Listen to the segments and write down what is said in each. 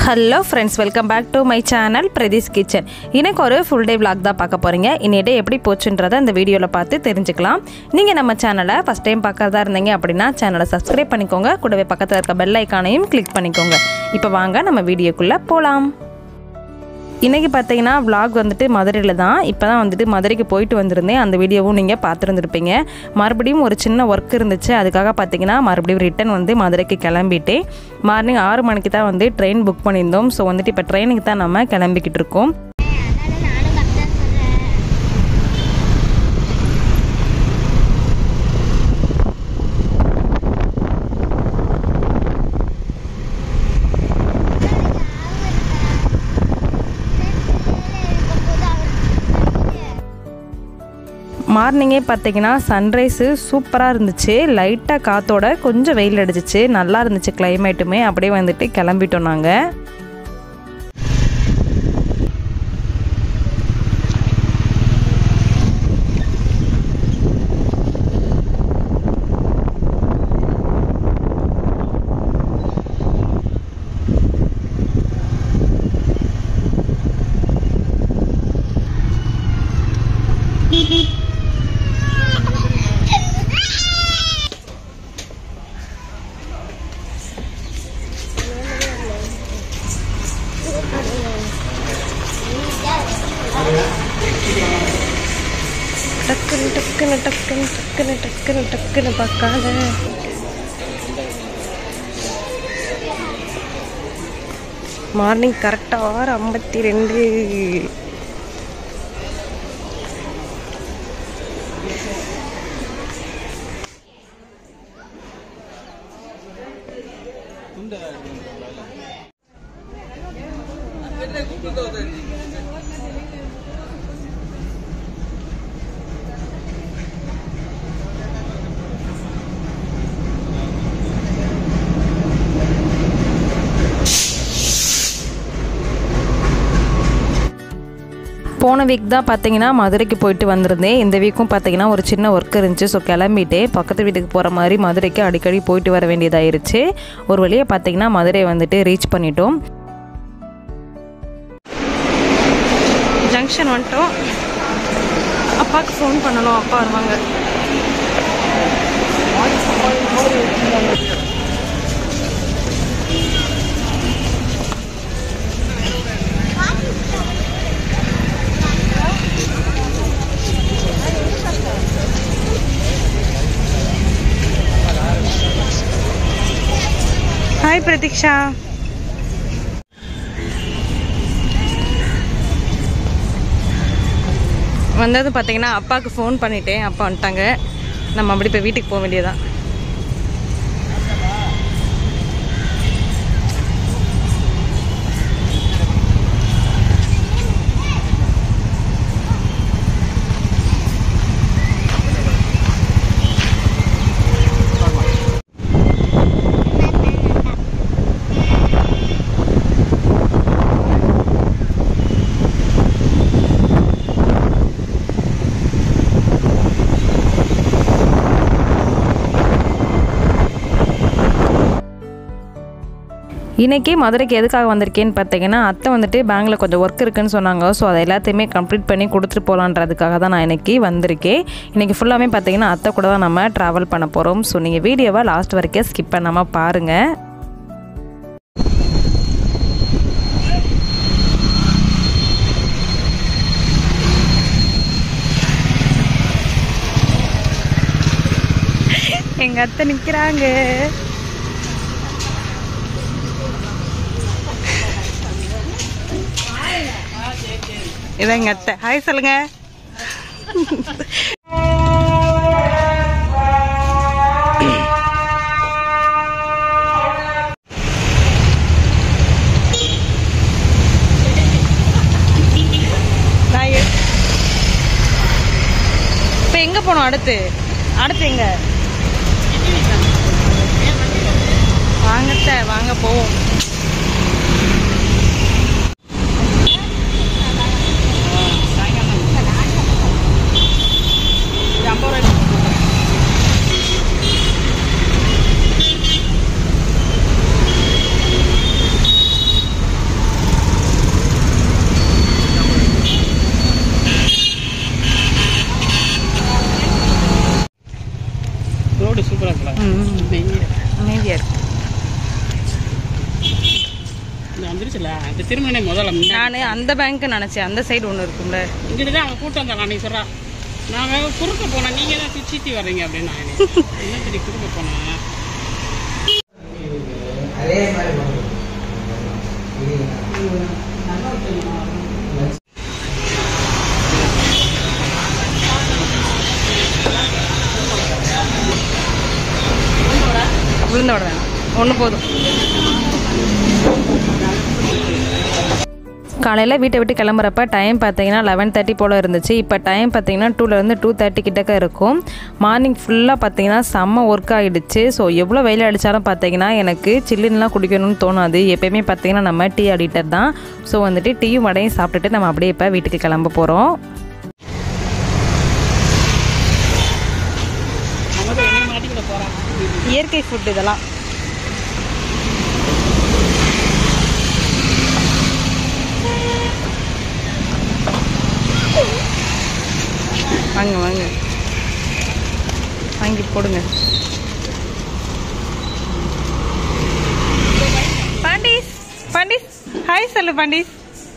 Hello friends welcome back to my channel Pradees kitchen இன்னைக்கு ஒரு full day vlog தான் பார்க்க போகிறீங்க இன்னைய டே எப்படி போச்சுன்றதை அந்த வீடியோவில் பார்த்து தெரிஞ்சுக்கலாம் நீங்கள் நம்ம சேனலை ஃபஸ்ட் டைம் பார்க்கறதா இருந்தீங்க அப்படின்னா சேனலை சப்ஸ்கிரைப் பண்ணிக்கோங்க கூடவே பக்கத்தில் இருக்க பெல் ஐக்கானையும் கிளிக் பண்ணிக்கோங்க இப்போ வாங்க நம்ம வீடியோக்குள்ளே போகலாம் இன்றைக்கி பார்த்தீங்கன்னா vlog வந்துட்டு மதுரையில் தான் இப்போ தான் வந்துட்டு மதுரைக்கு போயிட்டு வந்திருந்தேன் அந்த வீடியோவும் நீங்கள் பார்த்துருந்துருப்பீங்க மறுபடியும் ஒரு சின்ன ஒர்க் இருந்துச்சு அதுக்காக பார்த்தீங்கன்னா மறுபடியும் ரிட்டன் வந்து மதுரைக்கு கிளம்பிட்டேன் மார்னிங் ஆறு மணிக்கு தான் வந்து ட்ரெயின் புக் பண்ணியிருந்தோம் ஸோ வந்துட்டு இப்போ ட்ரெயினுக்கு தான் நம்ம கிளம்பிக்கிட்டு இருக்கோம் அதனால நானும் கரெக்டாக சொல்கிறேன் மார்னிங்கே பார்த்தீங்கன்னா சன்ரைஸு சூப்பராக இருந்துச்சு லைட்டாக காற்றோட கொஞ்சம் வெயில் அடிச்சிச்சு நல்லா இருந்துச்சு கிளைமேட்டுமே அப்படியே வந்துட்டு கிளம்பிட்டோம் நாங்கள் டக்குன்னு டக்குன்னு டக்குன்னு டக்குன்னு டக்குன்னு டக்குன்னு பார்க்காத மார்னிங் கரெக்டாக ஆறு ஐம்பத்தி ரெண்டு போன வீக் தான் பார்த்தீங்கன்னா மதுரைக்கு போயிட்டு வந்திருந்தேன் இந்த வீக்கும் பார்த்தீங்கன்னா ஒரு சின்ன ஒர்க் இருந்துச்சு ஸோ கிளம்பிட்டு பக்கத்து வீட்டுக்கு போகிற மாதிரி மதுரைக்கு அடிக்கடி போயிட்டு வர வேண்டியதாயிருச்சு ஒரு வழியாக பார்த்தீங்கன்னா மதுரை வந்துட்டு ரீச் பண்ணிட்டோம் ஜங்ஷன் வந்துட்டோம் அப்பாவுக்கு ஃபோன் பண்ணணும் அப்பா வருவாங்க ஹாய் பிரதீக்ஷா வந்தது பார்த்தீங்கன்னா அப்பாவுக்கு ஃபோன் பண்ணிட்டேன் அப்பா வந்துட்டாங்க நம்ம அப்படி இப்போ வீட்டுக்கு போக வேண்டியதான் இன்றைக்கி மதுரைக்கு எதுக்காக வந்திருக்கேன்னு பார்த்தீங்கன்னா அத்தை வந்துட்டு பேங்கில் கொஞ்சம் ஒர்க் இருக்குன்னு சொன்னாங்க ஸோ அதை எல்லாத்தையுமே கம்ப்ளீட் பண்ணி கொடுத்துட்டு போகலான்றதுக்காக தான் நான் இன்றைக்கி வந்திருக்கேன் இன்றைக்கி ஃபுல்லாமே பார்த்தீங்கன்னா அத்தை கூட தான் நம்ம ட்ராவல் பண்ண போகிறோம் ஸோ நீங்கள் வீடியோவை லாஸ்ட் வரைக்கும் ஸ்கிப் பண்ணாமல் பாருங்கள் எங்கள் அத்தை நிற்கிறாங்க இதான் எங்க அத்தை ஹாய் சொல்லுங்க நான் எ- இப்ப எங்க போனோம் அடுத்து அடுத்து எங்க வாங்கத்த வாங்க போவோம் இருக்குல்ல ம் நெய் அமைதியாக இருக்கு இந்த வந்துருச்சுல அந்த திருமணி முதல்ல நான் அந்த பேங்க் நினச்சேன் அந்த சைடு ஒன்று இருக்கும்ல இங்கிட்டு தான் அவன் கூட்டம் தான் நீ சொல்கிறா நான் வேற குறுக்க போனேன் நீங்கள் தான் சுற்றி வர்றீங்க அப்படின்னு நான் என்ன சரி குறுக்க போனேன் விழுந்த விட வேணாம் ஒன்று போதும் காலையில் வீட்டை விட்டு கிளம்புறப்ப டைம் பார்த்தீங்கன்னா லெவன் தேர்ட்டி போல் இருந்துச்சு இப்போ டைம் பார்த்தீங்கன்னா டூலேருந்து டூ தேர்ட்டி கிட்டக்க இருக்கும் மார்னிங் ஃபுல்லாக பார்த்தீங்கன்னா செம்ம ஒர்க் ஆகிடுச்சு ஸோ எவ்வளோ வெயில் அடித்தாலும் பார்த்தீங்கன்னா எனக்கு சில்லுன்னுலாம் குடிக்கணும்னு தோணாது எப்பயுமே பார்த்தீங்கன்னா நம்ம டீ அடிட்டர் தான் ஸோ வந்துட்டு டீயும் வடையும் சாப்பிட்டுட்டு நம்ம அப்படியே இப்போ வீட்டுக்கு கிளம்ப போகிறோம் அவங்க என்னை மாட்டிக்கிட போகிறான் இயற்கை ஃபுட் இதெல்லாம் வாங்க வாங்க வாங்கி போடுங்க பாண்டிஸ் பாண்டிஸ் ஹாய் சொல்லு பாண்டிஸ்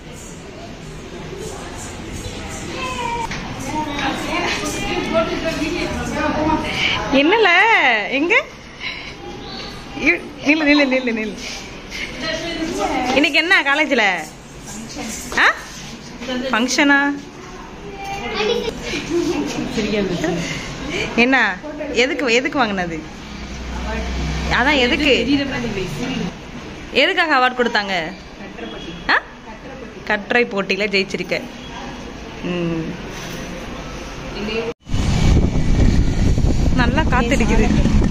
என்னல எங்க இ- நில்லு நில்லு நில்லு நில்லு இன்னைக்கு என்ன காலேஜில் ஆ ஃபங்க்ஷனா என்ன எதுக்கு எதுக்கு வாங்கினது அதான் எதுக்கு எதுக்காக அவார்ட் கொடுத்தாங்க ஆ கட்டுரை போட்டியில் ஜெயிச்சிருக்க ம் நல்லா காத்தடிக்குது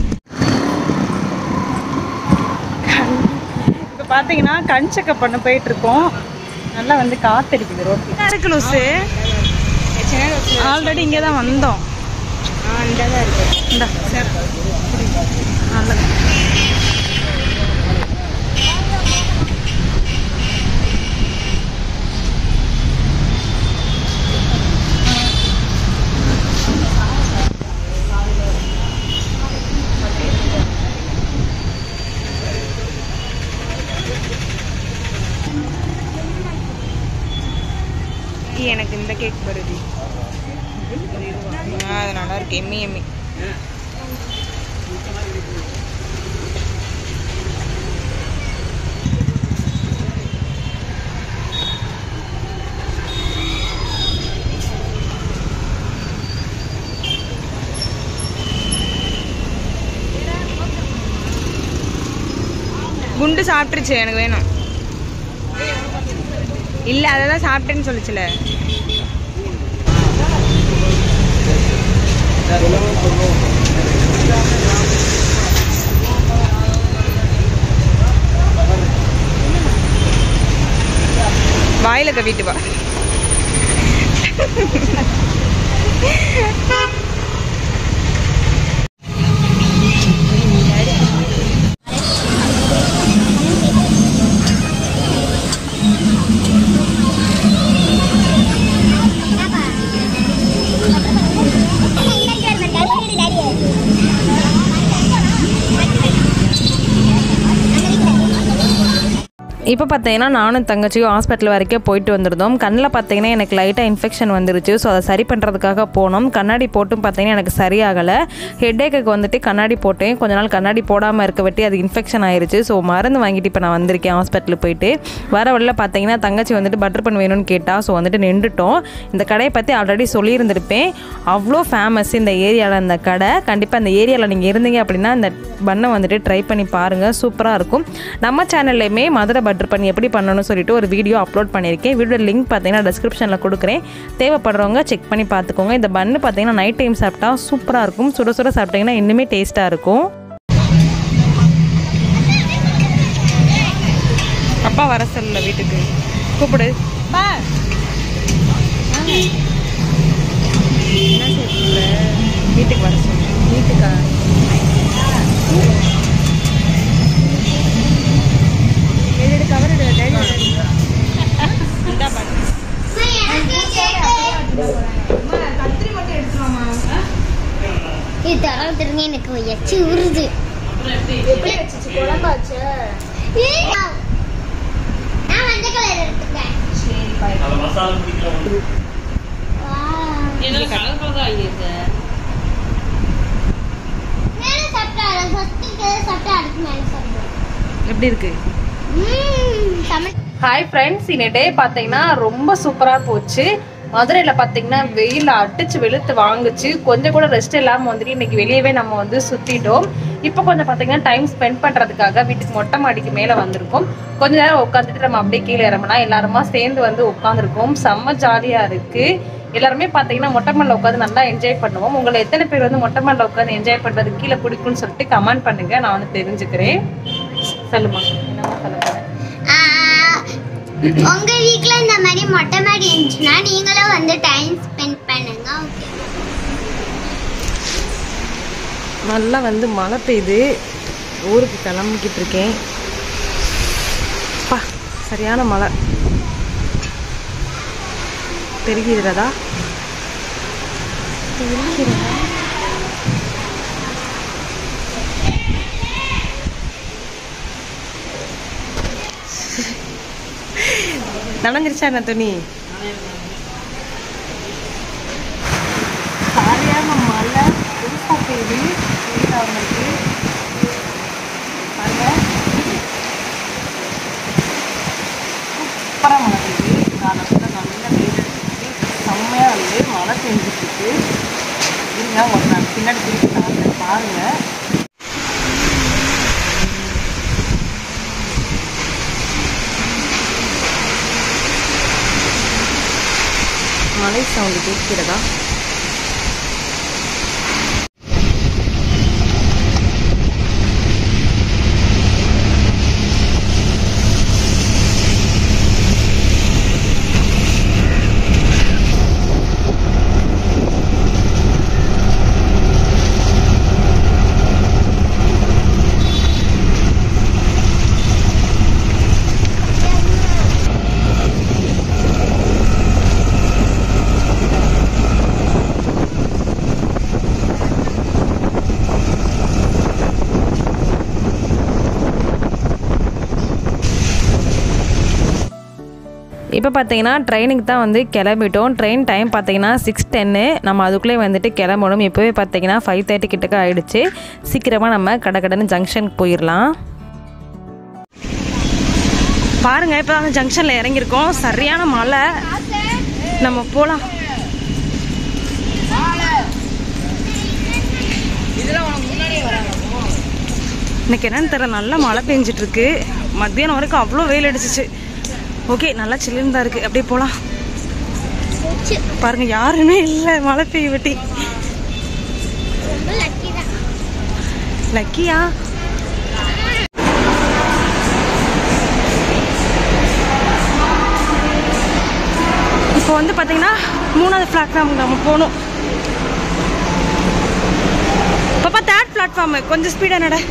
இப்போ பார்த்தீங்கன்னா கண் செக்கப் பண்ண போயிட்டு இருக்கோம் நல்லா வந்து காத்தடிக்குது ரோட்டில் இருக்கு லூசு ஆல்ரெடி இங்கே தான் வந்தோம் இந்தா. நல்லது. எனக்கு இந்த கேக் வருது ஆ, அது நல்லா இருக்கு எம்மி எம்மி குண்டு சாப்பிட்டுருச்சு எனக்கு வேணும் இல்ல அதை தான் சாப்பிட்டேன்னு சொல்லுச்சுல வாயில கவிட்டு வா இப்போ பார்த்தீங்கன்னா நானும் தங்கச்சியும் ஹாஸ்பிட்டல் வரைக்கும் போயிட்டு வந்திருந்தோம் கண்ணில் பார்த்தீங்கன்னா எனக்கு லைட்டாக இன்ஃபெக்ஷன் வந்துருச்சு ஸோ அதை சரி பண்ணுறதுக்காக போனோம் கண்ணாடி போட்டும் பார்த்தீங்கன்னா எனக்கு சரியாகலை ஹெட்டேக்கு வந்துட்டு கண்ணாடி போட்டேன் கொஞ்ச நாள் கண்ணாடி போடாமல் இருக்க வெட்டி அது இன்ஃபெக்ஷன் ஆயிருச்சு ஸோ மருந்து வாங்கிட்டு இப்போ நான் வந்திருக்கேன் ஹாஸ்பிட்டலுக்கு போயிட்டு வர வழியில் பார்த்தீங்கன்னா தங்கச்சி வந்துட்டு பட்டர் பண்ண வேணும்னு கேட்டா ஸோ வந்துட்டு நின்றுட்டோம் இந்த கடையை பற்றி ஆல்ரெடி சொல்லியிருந்திருப்பேன் அவ்வளோ ஃபேமஸ் இந்த ஏரியாவில் இந்த கடை கண்டிப்பாக இந்த ஏரியாவில் நீங்கள் இருந்தீங்க அப்படின்னா இந்த பண்ணை வந்துட்டு ட்ரை பண்ணி பாருங்கள் சூப்பராக இருக்கும் நம்ம சேனல்லையுமே மதுரை பட்டர் பண்ணி எப்படி பண்ணணும்னு சொல்லிட்டு ஒரு வீடியோ அப்லோட் பண்ணியிருக்கேன் வீடியோ லிங்க் பார்த்தீங்கன்னா டிஸ்கிரிப்ஷனில் கொடுக்குறேன் தேவைப்படுறவங்க செக் பண்ணி பார்த்துக்கோங்க இந்த பன்னு பார்த்தீங்கன்னா நைட் டைம் சாப்பிட்டா சூப்பராக இருக்கும் சுட சுட சாப்பிட்டீங்கன்னா இன்னுமே டேஸ்ட்டாக இருக்கும் அப்பா வர சொல்லல வீட்டுக்கு கூப்பிடு பா வீட்டுக்கு வர சொல்லு வீட்டுக்கா இது தரம் திருங்க எனக்கு நம்ம எச்சி உருது எப்படி வச்சுச்சு குழம்பாச்சு ஏய், நான் மஞ்சள் கலர் எடுத்துக்கிறேன் அந்த மசாலா பிடிக்கிறவங்க ஏன்னா கலர் கலர் தான் வாங்கியிருக்கு மேலே சாப்பிட்டா ஃபஸ்ட்டு சாப்பிட்டா அடுத்து மேலே சாப்பிடுவோம் எப்படி இருக்கு ம் தமிழ் ஹாய் ஃப்ரெண்ட்ஸ் இன்னைய டே பார்த்தீங்கன்னா ரொம்ப சூப்பராக போச்சு மதுரையில் பார்த்தீங்கன்னா வெயில் அடிச்சு வெளுத்து வாங்குச்சு கொஞ்சம் கூட ரெஸ்ட் இல்லாமல் வந்துட்டு இன்னைக்கு வெளியவே நம்ம வந்து சுற்றிட்டோம் இப்போ கொஞ்சம் பார்த்தீங்கன்னா டைம் ஸ்பெண்ட் பண்ணுறதுக்காக வீட்டுக்கு மொட்டை மாடிக்கு மேலே வந்திருக்கோம் கொஞ்ச நேரம் உட்காந்துட்டு நம்ம அப்படியே கீழே இறங்கினா எல்லாருமா சேர்ந்து வந்து உட்காந்துருக்கோம் செம்ம ஜாலியாக இருக்குது எல்லாருமே பார்த்தீங்கன்னா மொட்டை மாடியில் உட்காந்து நல்லா என்ஜாய் பண்ணுவோம் உங்களை எத்தனை பேர் வந்து மொட்டை மாடியில் உட்காந்து என்ஜாய் பண்ணுறது கீழே பிடிக்கும்னு சொல்லிட்டு கமெண்ட் பண்ணுங்க நான் வந்து தெரிஞ்சுக்கிறேன் சொல்லுமா என்னமா சொல்ல போறேன் ஆஹ், உங்க வீட்ல இந்த மாதிரி மொட்டை மாடி இருந்துச்சுன்னா நீங்களும் வந்து டைம் ஸ்பெண்ட் பண்ணுங்க ஓகே நல்லா வந்து மழை பெய்யுது ஊருக்கு கிளம்பிக்கிட்டு இருக்கேன் பா சரியான மழை தெரிகிறதா தெரிகிறதா நனைஞ்சிருச்சா என்ன துணி சரியான மழை பெருசா பெய்யுது வெயில் அவங்களுக்கு பாருங்க சூப்பராக மழை பெய்யுது காலத்தில் நல்ல வெயில் அடிச்சிருக்கு செம்மையாக வந்து மழை பெஞ்சிட்டு இருக்கு இருங்க ஒரு நான் பின்னாடி திருப்பி காட்டுறேன் பாருங்க மழை சவுண்டு கேட்கிறதா இப்போ பார்த்தீங்கன்னா ட்ரெயினுக்கு தான் வந்து கிளம்பிட்டோம் ட்ரெயின் டைம் பார்த்தீங்கன்னா சிக்ஸ் டென்னு நம்ம அதுக்குள்ளே வந்துட்டு கிளம்பணும் இப்போவே பார்த்தீங்கன்னா ஃபைவ் தேர்ட்டி கிட்டக்க ஆயிடுச்சு சீக்கிரமாக நம்ம கடகடன்னு ஜங்ஷனுக்கு போயிடலாம் பாருங்க இப்போ அந்த ஜங்ஷனில் இறங்கியிருக்கோம் சரியான மழை நம்ம போகலாம் இன்னைக்கு என்னன்னு தெரியல நல்லா மழை பெஞ்சிட்டு இருக்கு மத்தியானம் வரைக்கும் அவ்வளோ வெயில் அடிச்சிச்சு ஓகே நல்லா சில்லுன்னு தான் இருக்கு அப்படியே போகலாம் பாருங்க யாருமே இல்லை மழை பெய்ய வெட்டி ரொம்ப லக்கி தான் லக்கியா இப்போ வந்து பார்த்தீங்கன்னா மூணாவது பிளாட்ஃபார்முக்கு நம்ம போகணும் பாப்பா தேர்ட் பிளாட்ஃபார்மு கொஞ்சம் ஸ்பீடாக நட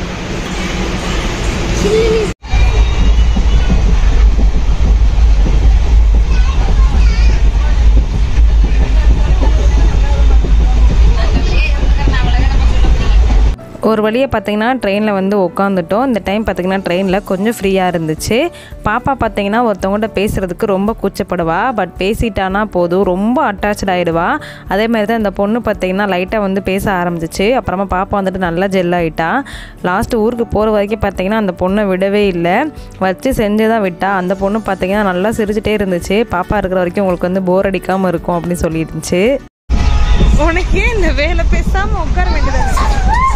ஒரு வழியை பார்த்தீங்கன்னா ட்ரெயினில் வந்து உட்காந்துட்டோம் இந்த டைம் பார்த்தீங்கன்னா ட்ரெயினில் கொஞ்சம் ஃப்ரீயாக இருந்துச்சு பாப்பா பார்த்தீங்கன்னா ஒருத்தவங்கள்ட்ட பேசுகிறதுக்கு ரொம்ப கூச்சப்படுவா பட் பேசிட்டானா போதும் ரொம்ப அட்டாச்ட் ஆகிடுவா அதே மாதிரி தான் இந்த பொண்ணு பார்த்தீங்கன்னா லைட்டாக வந்து பேச ஆரம்பிச்சிச்சு அப்புறமா பாப்பா வந்துட்டு நல்லா ஜெல் ஆகிட்டா லாஸ்ட்டு ஊருக்கு போகிற வரைக்கும் பார்த்தீங்கன்னா அந்த பொண்ணை விடவே இல்லை வச்சு செஞ்சு தான் விட்டா அந்த பொண்ணு பார்த்தீங்கன்னா நல்லா சிரிச்சிட்டே இருந்துச்சு பாப்பா இருக்கிற வரைக்கும் உங்களுக்கு வந்து போர் அடிக்காமல் இருக்கும் அப்படின்னு சொல்லியிருந்துச்சு உனக்கே இந்த வேலை பேசாமல் உட்கார வேண்டியதாக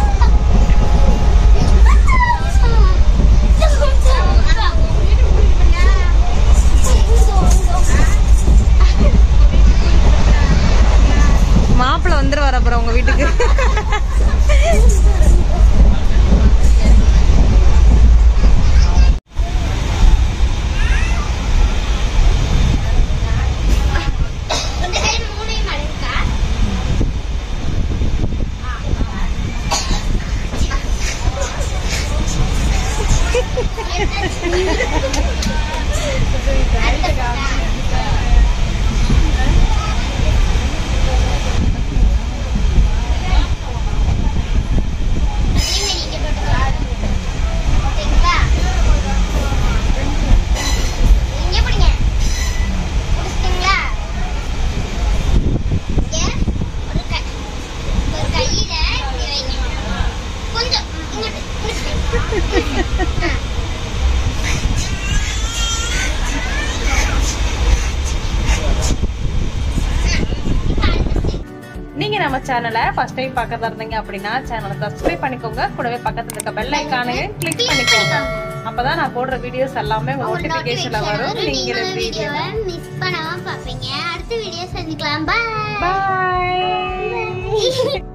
மாப்பிள்ளை வந்துருவார் அப்புறம் உங்க வீட்டுக்கு இந்த கை மூணையும் மடக்கா நீங்க நம்ம சேனலை ஃபர்ஸ்ட் டைம் பார்க்கறதா இருந்தீங்க அப்படின்னா சேனலை சப்ஸ்கிரைப் பண்ணிக்கோங்க கூடவே பக்கத்துல இருக்க பெல் ஐக்கானையும் கிளிக் பண்ணிக்கோங்க அப்பதான் நான் போடுற வீடியோஸ் எல்லாமே உங்க நோட்டிபிகேஷன்ல வரும் நீங்க நீங்களும் வீடியோ வீடியோவை மிஸ் பண்ணாம பாப்பீங்க அடுத்த வீடியோ சந்திக்கலாம் பாய் பாய்